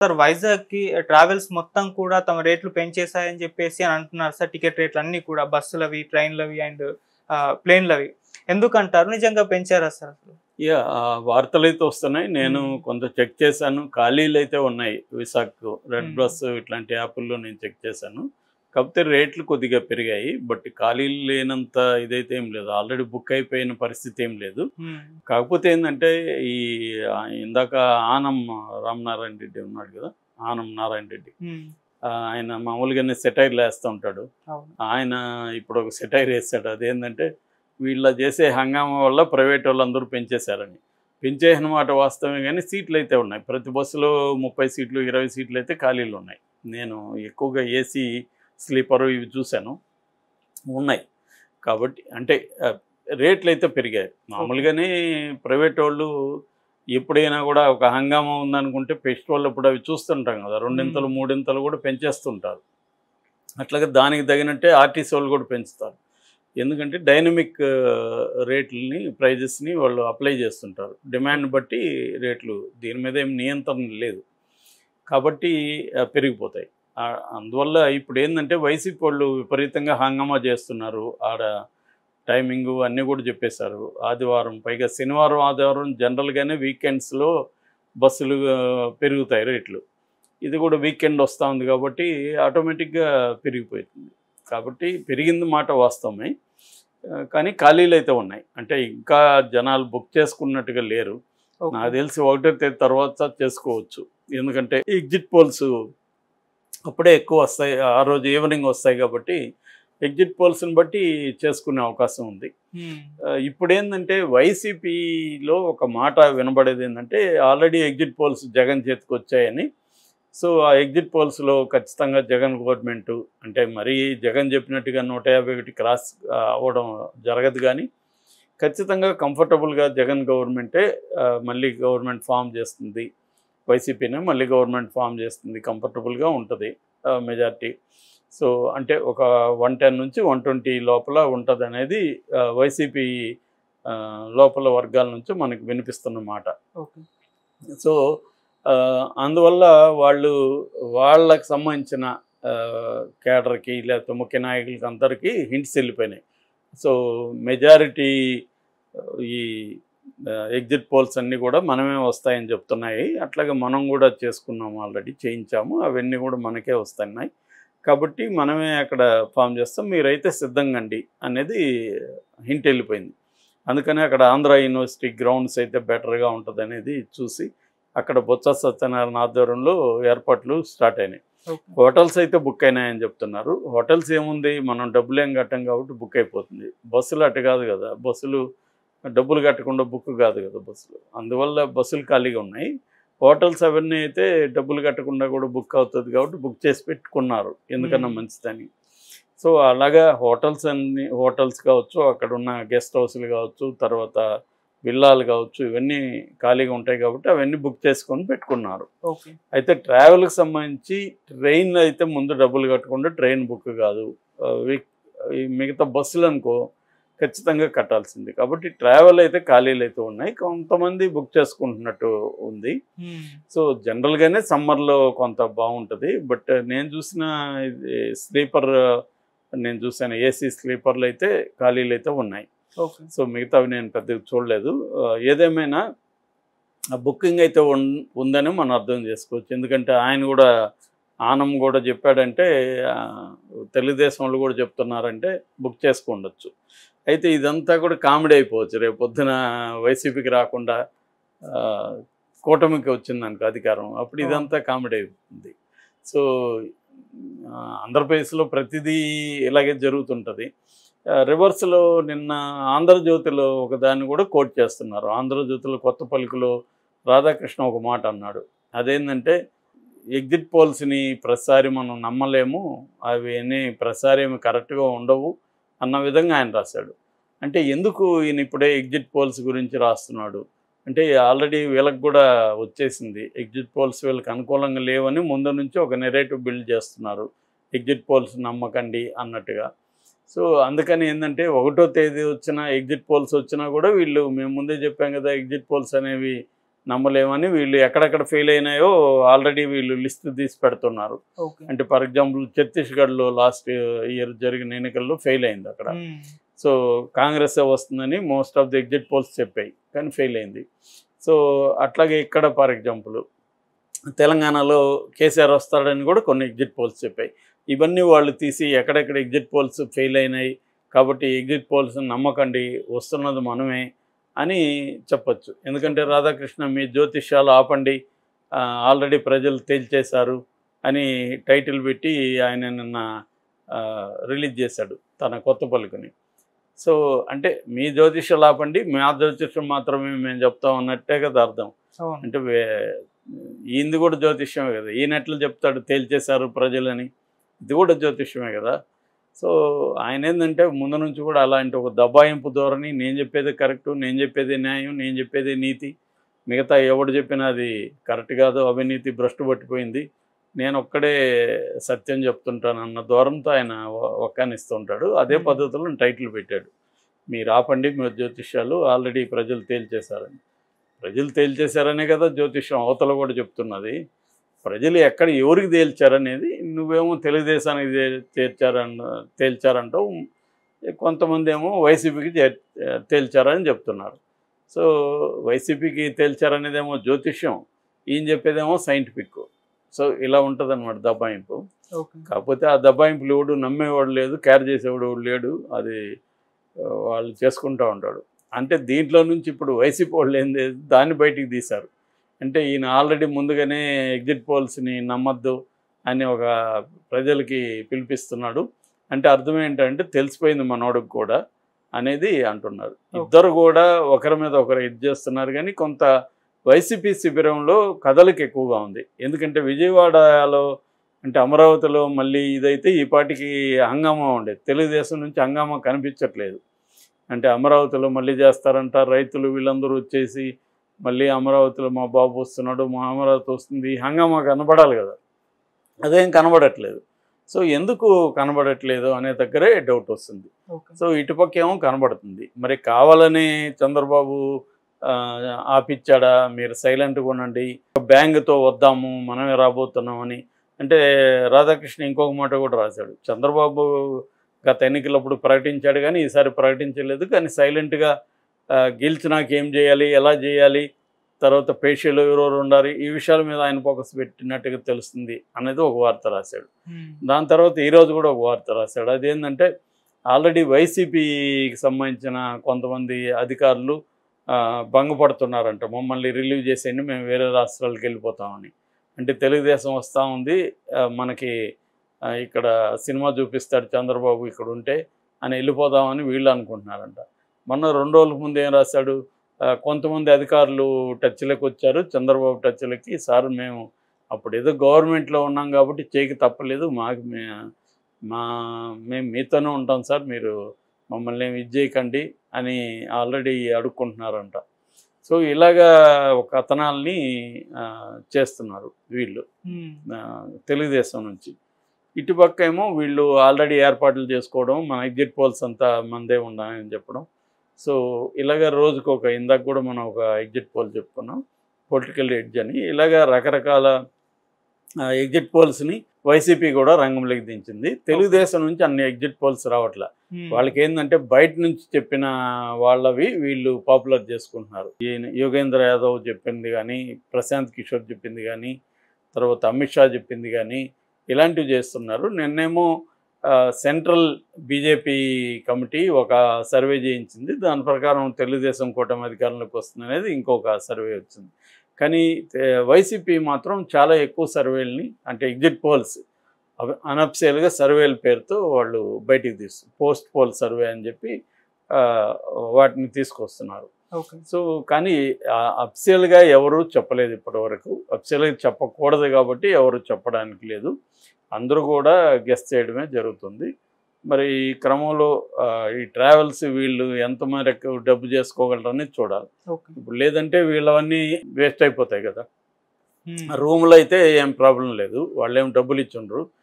Sir Vizag కి travels మొత్తం కూడా తమ రేట్లు పెంచేశాయని చెప్పేసి అని అంటున్నారు సార్ టికెట్ రేట్లు అన్ని కూడా బస్సులవి ట్రైన్లవి అండ్ ప్లేన్లవి ఎందుకంటారు నిజంగా పెంచారా సార్ అసలు యా ఆ వార్తలు అయితే వస్తున్నాయి నేను మ్మ్. కొంత చెక్ చేశాను ఖాళీలు అయితే ఉన్నాయి విశాఖ రెడ్ మ్మ్. బస్ ఇట్లాంటి యాప్ల్లో నేను చెక్ చేశాను కాకపోతే రేట్లు కొద్దిగా పెరిగాయి బట్ ఖాళీలు లేనంత ఇదైతే ఏం లేదు ఆల్రెడీ బుక్ అయిపోయిన పరిస్థితి ఏం లేదు కాకపోతే ఏంటంటే ఈ ఆ, ఇందాక ఆనం రామనారాయణ రెడ్డి ఉన్నాడు కదా ఆనం నారాయణ రెడ్డి ఆ, ఆయన మామూలుగానే సెటైర్లు వేస్తూ ఉంటాడు అవును ఆయన ఇప్పుడు ఒక సెటైర్ వేస్తాడు అదేంటంటే వీళ్ళ చేసే హంగామా వల్ల ప్రైవేట్ వాళ్ళందరూ పెంచేశారని పెంచేసిన మాట వాస్తవమే కానీ సీట్లు అయితే ఉన్నాయి ప్రతి బస్సులో ముప్పై సీట్లు ఇరవై సీట్లు అయితే ఖాళీలు ఉన్నాయి నేను ఎక్కువగా ఏసీ స్లీపరు ఇవి చూశాను ఉన్నాయి కాబట్టి అంటే ఆ, రేట్లు అయితే పెరిగాయి మామూలుగానే ప్రైవేట్ వాళ్ళు ఎప్పుడైనా కూడా ఒక హంగామా ఉందనుకుంటే ఫెస్టివల్ ఇప్పుడు అవి చూస్తుంటాం కదా రెండింతలు మూడింతలు కూడా పెంచేస్తుంటారు అట్లాగే దానికి తగినట్టే ఆర్టీసీ వాళ్ళు కూడా పెంచుతారు ఎందుకంటే డైనమిక్ రేట్లని ప్రైజెస్ని వాళ్ళు అప్లై చేస్తుంటారు డిమాండ్ బట్టి రేట్లు దీని మీద ఏం నియంత్రణ లేదు కాబట్టి ఆ, పెరిగిపోతాయి ఆ, అందువల్ల ఇప్పుడు ఏంటంటే వైసీపీ వాళ్ళు విపరీతంగా హంగామా చేస్తున్నారు ఆడ టైమింగ్ అన్నీ కూడా చెప్పేశారు ఆదివారం పైగా శనివారం ఆదివారం జనరల్గానే వీకెండ్స్లో బస్సులు ఆ, పెరుగుతాయి రేట్లు ఇది కూడా వీకెండ్ వస్తూ ఉంది కాబట్టి ఆటోమేటిక్గా పెరిగిపోతుంది కాబట్టి పెరిగింది మాట వాస్తవమే ఆ, కానీ ఖాళీలు అయితే ఉన్నాయి అంటే ఇంకా జనాలు బుక్ చేసుకున్నట్టుగా లేరు Okay. నాకు తెలిసి ఒకటో తేదీ తర్వాత చేసుకోవచ్చు ఎందుకంటే ఎగ్జిట్ పోల్స్ అప్పుడే ఎక్కువ వస్తాయి ఆ రోజు ఈవినింగ్ వస్తాయి కాబట్టి ఎగ్జిట్ పోల్స్ని బట్టి చేసుకునే అవకాశం ఉంది Hmm. ఆ, ఇప్పుడు ఏంటంటే వైసీపీలో ఒక మాట వినబడేది ఏంటంటే ఆల్రెడీ ఎగ్జిట్ పోల్స్ జగన్ చేతికి వచ్చాయని సో ఆ ఎగ్జిట్ పోల్స్లో ఖచ్చితంగా జగన్ గవర్నమెంట్ అంటే మరీ జగన్ చెప్పినట్టుగా నూట యాభై ఒకటి క్రాస్ ఆ, అవ్వడం జరగదు కానీ ఖచ్చితంగా కంఫర్టబుల్గా జగన్ గవర్నమెంటే ఆ, మళ్ళీ గవర్నమెంట్ ఫామ్ చేస్తుంది వైసీపీనే మళ్ళీ గవర్నమెంట్ ఫామ్ చేస్తుంది కంఫర్టబుల్గా ఉంటుంది మెజార్టీ సో అంటే ఒక వన్ టెన్ నుంచి వన్ ట్వంటీ లోపల ఉంటుంది అనేది వైసీపీ ఆ, లోపల వర్గాల నుంచి మనకు వినిపిస్తున్న మాట Okay. సో ఆ, అందువల్ల వాళ్ళు వాళ్ళకి సంబంధించిన ఆ, కేడర్కి లేకపోతే ముఖ్య నాయకులకి అందరికీ హింట్స్ వెళ్ళిపోయినాయి సో మెజారిటీ ఈ ఎగ్జిట్ పోల్స్ అన్నీ కూడా మనమే వస్తాయని చెప్తున్నాయి అట్లాగే మనం కూడా చేసుకున్నాము ఆల్రెడీ చేయించాము అవన్నీ కూడా మనకే వస్తున్నాయి కాబట్టి మనమే అక్కడ ఫామ్ చేస్తాం మీరైతే సిద్ధంగా అండి అనేది హింట్ వెళ్ళిపోయింది అందుకని అక్కడ ఆంధ్ర యూనివర్సిటీ గ్రౌండ్స్ అయితే బెటర్గా ఉంటుంది అనేది చూసి అక్కడ బొత్స సత్యనారాయణ ఆధ్వర్యంలో ఏర్పాట్లు స్టార్ట్ అయినాయి Okay. హోటల్స్ అయితే బుక్ అయినాయని చెప్తున్నారు హోటల్స్ ఏముంది మనం డబ్బులు ఏం కట్టం కాబట్టి బుక్ అయిపోతుంది బస్సులు అటు కాదు కదా బస్సులు డబ్బులు కట్టకుండా బుక్ కాదు కదా బస్సులు అందువల్ల బస్సులు ఖాళీగా ఉన్నాయి హోటల్స్ అవన్నీ అయితే డబ్బులు కట్టకుండా కూడా బుక్ అవుతుంది కాబట్టి బుక్ చేసి పెట్టుకున్నారు ఎందుకన్నా Hmm. మంచిదని సో అలాగా హోటల్స్ అన్ని హోటల్స్ కావచ్చు అక్కడ ఉన్న గెస్ట్ హౌస్లు కావచ్చు తర్వాత విల్లాలు కావచ్చు ఇవన్నీ ఖాళీగా ఉంటాయి కాబట్టి అవన్నీ బుక్ చేసుకొని పెట్టుకున్నారు Okay. అయితే ట్రావెల్కి సంబంధించి ట్రైన్ అయితే ముందు డబ్బులు కట్టకుండా ట్రైన్ బుక్ కాదు ఆ, వి- ఈ మిగతా బస్సులు అనుకో ఖచ్చితంగా కట్టాల్సింది కాబట్టి ట్రావెల్ అయితే ఖాళీలు అయితే ఉన్నాయి కొంతమంది బుక్ చేసుకుంటున్నట్టు ఉంది Hmm. సో జనరల్గానే సమ్మర్లో కొంత బాగుంటుంది బట్ నేను చూసిన స్లీపర్ నేను చూసాను ఏసీ స్లీపర్లు అయితే ఖాళీలు అయితే ఉన్నాయి Okay. సో మిగతావి నేను పెద్దగా చూడలేదు ఆ, ఏదేమైనా ఆ బుకింగ్ అయితే ఉన్- ఉందని మనం అర్థం చేసుకోవచ్చు ఎందుకంటే ఆయన కూడా ఆనం కూడా చెప్పాడంటే ఆ, తెలుగుదేశం వాళ్ళు కూడా చెప్తున్నారంటే బుక్ చేసుకుండొచ్చు అయితే ఇదంతా కూడా కామెడీ అయిపోవచ్చు రేపు పొద్దున వైసీపీకి రాకుండా ఆ, కూటమికి వచ్చిందనుకో అధికారం అప్పుడు ఇదంతా కామెడీ అయిపోతుంది సో ఆ, ఆంధ్రప్రదేశ్లో ప్రతిదీ ఇలాగే జరుగుతుంటుంది ఆ, రివర్స్లో నిన్న ఆంధ్రజ్యోతిలో ఒక దాన్ని కూడా కోట్ చేస్తున్నారు ఆంధ్రజ్యోతిలో కొత్త పలుకులో రాధాకృష్ణ ఒక మాట అన్నాడు అదేంటంటే ఎగ్జిట్ పోల్స్ని ప్రతిసారి మనం నమ్మలేము అవి అన్నీ ప్రతిసారి ఏమి కరెక్ట్గా ఉండవు అన్న విధంగా ఆయన రాశాడు అంటే ఎందుకు ఈయన ఇప్పుడే ఎగ్జిట్ పోల్స్ గురించి రాస్తున్నాడు అంటే ఆల్రెడీ వీళ్ళకి కూడా వచ్చేసింది ఎగ్జిట్ పోల్స్ వీళ్ళకి అనుకూలంగా లేవని ముందు నుంచి ఒక నెరేటివ్ బిల్డ్ చేస్తున్నారు ఎగ్జిట్ పోల్స్ నమ్మకండి అన్నట్టుగా సో అందుకని ఏంటంటే ఒకటో తేదీ వచ్చిన ఎగ్జిట్ పోల్స్ వచ్చినా కూడా వీళ్ళు మేము ముందే చెప్పాం కదా ఎగ్జిట్ పోల్స్ అనేవి నమ్మలేమని వీళ్ళు ఎక్కడెక్కడ ఫెయిల్ అయినాయో ఆల్రెడీ వీళ్ళు లిస్ట్ తీసి పెడుతున్నారు ఓకే అంటే ఫర్ ఎగ్జాంపుల్ ఛత్తీస్గఢ్లో లాస్ట్ ఇయర్ జరిగిన ఎన్నికల్లో ఫెయిల్ అయింది అక్కడ ఉమ్, సో కాంగ్రెస్ వస్తుందని most of the exit polls చెప్పాయి కానీ ఫెయిల్ అయింది సో అట్లాగే ఇక్కడ ఫర్ ఎగ్జాంపుల్ తెలంగాణలో కేసీఆర్ వస్తాడని కూడా కొన్ని ఎగ్జిట్ పోల్స్ చెప్పాయి ఇవన్నీ వాళ్ళు తీసి ఎక్కడెక్కడ ఎగ్జిట్ పోల్స్ ఫెయిల్ అయినాయి కాబట్టి ఎగ్జిట్ పోల్స్ నమ్మకండి వస్తున్నది మనమే అని చెప్పొచ్చు ఎందుకంటే రాధాకృష్ణ మీ జ్యోతిష్యాలు ఆపండి ఆల్రెడీ ప్రజలు తేల్చేశారు అని టైటిల్ పెట్టి ఆయన నిన్న రిలీజ్ చేశాడు తన కొత్త పలుకుని సో అంటే మీ జ్యోతిష్యాలు ఆపండి మా జ్యోతిష్యం మాత్రమే మేము చెప్తాం అన్నట్టే కదా అర్థం అవును అంటే వే- ఈయనది కూడా జ్యోతిష్యమే కదా ఈయన ఎట్లా చెప్తాడు తేల్చేశారు ప్రజలని ఇది కూడా జ్యోతిష్యమే కదా సో ఆయన ఏంటంటే ముందు నుంచి కూడా అలాంటి ఒక దబాయింపు ధోరణి నేను చెప్పేది కరెక్టు నేను చెప్పేది న్యాయం నేను చెప్పేది నీతి మిగతా ఎవడు చెప్పినా అది కరెక్ట్ కాదు అవినీతి భ్రష్టు పట్టిపోయింది నేను ఒక్కడే సత్యం చెప్తుంటాను అన్న ధోరణితో ఆయన ఒక్కానిస్తుంటాడు అదే Hmm. పద్ధతిలో టైటిల్ పెట్టాడు మీరు ఆపండి మీరు జ్యోతిష్యాలు ఆల్రెడీ ప్రజలు తేల్చేశారని ప్రజలు తేల్చేశారనే కదా జ్యోతిష్యం అవతల కూడా చెప్తున్నది ప్రజలు ఎక్కడ ఎవరికి తేల్చారనేది నువ్వేమో తెలుగుదేశానికి తే- తేల్చారన్న తేల్చారంటావు కొంతమంది ఏమో వైసీపీకి తే- తేల్చారని చెప్తున్నారు సో వైసీపీకి తేల్చారనేదేమో జ్యోతిష్యం ఈయన చెప్పేదేమో సైంటిఫిక్ సో ఇలా ఉంటుంది అనమాట దబాయింపు ఓకే కాకపోతే ఆ దబాయింపులు ఎవడు నమ్మేవాడు లేదు క్యార్ చేసేవాడు ఎవడు లేడు అది ఆ, వాళ్ళు చేసుకుంటూ ఉంటాడు అంటే దీంట్లో నుంచి ఇప్పుడు వైసీపీ వాళ్ళు ఏంది దాన్ని బయటికి తీశారు అంటే ఈయన ఆల్రెడీ ముందుగానే ఎగ్జిట్ పోల్స్ని నమ్మద్దు అని ఒక ప్రజలకి పిలిపిస్తున్నాడు అంటే అర్థం ఏంటంటే తెలిసిపోయింది మనోడికి కూడా అనేది అంటున్నారు ఇద్దరు కూడా ఒకరి మీద ఒకరు ఇది చేస్తున్నారు కానీ కొంత వైసీపీ శిబిరంలో కదలిక ఎక్కువగా ఉంది ఎందుకంటే విజయవాడలో అంటే అమరావతిలో మళ్ళీ ఇదైతే ఈ పాటికి హంగామా ఉండేది తెలుగుదేశం నుంచి హంగామా కనిపించట్లేదు అంటే అమరావతిలో మళ్ళీ చేస్తారంట రైతులు వీళ్ళందరూ వచ్చేసి మళ్ళీ అమరావతిలో మా బాబు వస్తున్నాడు మా అమరావతి వస్తుంది ఈ హంగామా కనబడాలి కదా అదేం కనబడట్లేదు సో ఎందుకు కనబడట్లేదు అనే దగ్గరే డౌట్ వస్తుంది ఓకే సో ఇటుపక్క ఏమో కనబడుతుంది మరి కావాలని చంద్రబాబు ఆ, ఆపిచ్చాడా మీరు సైలెంట్గా ఉండండి బ్యాంగ్తో వద్దాము మనమే రాబోతున్నామని అంటే రాధాకృష్ణ ఇంకొక మాట కూడా రాశాడు చంద్రబాబు గత ఎన్నికలప్పుడు ప్రకటించాడు కానీ ఈసారి ప్రకటించలేదు కానీ సైలెంట్గా గెలిచినాక ఏం చేయాలి ఎలా చేయాలి తర్వాత పేషీలు ఎవరెవరు ఉండాలి ఈ విషయాల మీద ఆయన ఫోకస్ పెట్టినట్టుగా తెలుస్తుంది అనేది ఒక వార్త రాశాడు ఉమ్, దాని తర్వాత ఈరోజు కూడా ఒక వార్త రాశాడు అదేంటంటే ఆల్రెడీ వైసీపీకి సంబంధించిన కొంతమంది అధికారులు ఆ, భంగపడుతున్నారంట మమ్మల్ని రిలీవ్ చేసేయండి మేము వేరే రాష్ట్రాలకు వెళ్ళిపోతామని అంటే తెలుగుదేశం వస్తూ ఉంది ఆ, మనకి ఆ, ఇక్కడ సినిమా చూపిస్తాడు చంద్రబాబు ఇక్కడ ఉంటే అని వెళ్ళిపోదామని వీళ్ళు అనుకుంటున్నారంట మొన్న రెండు రోజుల ముందు ఏం రాశాడు ఆ, కొంతమంది అధికారులు టచ్లోకి వచ్చారు చంద్రబాబు టచ్లకి సార్ మేము అప్పుడు ఏదో గవర్నమెంట్లో ఉన్నాం కాబట్టి చేయకి తప్పలేదు మాకు మే మా మేము మీతోనే ఉంటాం సార్ మీరు మమ్మల్ని ఏమి ఇది చేయకండి అని ఆల్రెడీ అడుక్కుంటున్నారంట సో ఇలాగా ఒక కథనాల్ని ఆ, చేస్తున్నారు వీళ్ళు ఉమ్, ఆ, తెలుగుదేశం నుంచి ఇటుపక్క ఏమో వీళ్ళు ఆల్రెడీ ఏర్పాట్లు చేసుకోవడం మన ఎగ్జిట్ పోల్స్ అంతా మందే ఉండాలని చెప్పడం సో ఇలాగ రోజుకు ఒక ఇందాక కూడా మనం ఒక ఎగ్జిట్ పోల్ చెప్పుకున్నాం పొలిటికల్ ఎడ్జ్ అని ఇలాగ రకరకాల ఎగ్జిట్ పోల్స్ని వైసీపీ కూడా రంగంలోకి దించింది తెలుగుదేశం నుంచి అన్ని ఎగ్జిట్ పోల్స్ రావట్లే ఉమ్, వాళ్ళకి ఏంటంటే బయట నుంచి చెప్పిన వాళ్ళవి వీళ్ళు పాపులర్ చేసుకుంటున్నారు ఈయన యోగేంద్ర యాదవ్ చెప్పింది కానీ ప్రశాంత్ కిషోర్ చెప్పింది కానీ తర్వాత అమిత్ షా చెప్పింది కానీ ఇలాంటివి చేస్తున్నారు నిన్నేమో ఆ, సెంట్రల్ బీజేపీ కమిటీ ఒక సర్వే చేయించింది దాని ప్రకారం తెలుగుదేశం కూటమి అధికారంలోకి వస్తుంది అనేది ఇంకొక సర్వే వచ్చింది కానీ ఏ, వైసీపీ మాత్రం చాలా ఎక్కువ సర్వేలని అంటే ఎగ్జిట్ పోల్స్ అవి అనఫిషియల్గా సర్వేల పేరుతో వాళ్ళు బయటికి తీస్తారు పోస్ట్ పోల్ సర్వే అని చెప్పి ఆ, వాటిని తీసుకొస్తున్నారు ఓకే సో కానీ అఫిషియల్గా ఎవరు చెప్పలేదు ఇప్పటివరకు అఫిషియల్గా చెప్పకూడదు కాబట్టి ఎవరు చెప్పడానికి లేదు అందరూ కూడా గెస్ట్ చేయడమే జరుగుతుంది మరి ఈ క్రమంలో ఆ, ఈ ట్రావెల్స్ వీళ్ళు ఎంత మేరకు డబ్బు చేసుకోగలరని చూడాలి ఓకే ఇప్పుడు లేదంటే వీళ్ళవన్నీ వేస్ట్ అయిపోతాయి కదా ఉమ్, రూమ్లో అయితే ఏం ప్రాబ్లం లేదు వాళ్ళు ఏం డబ్బులు ఇచ్చిండ్రు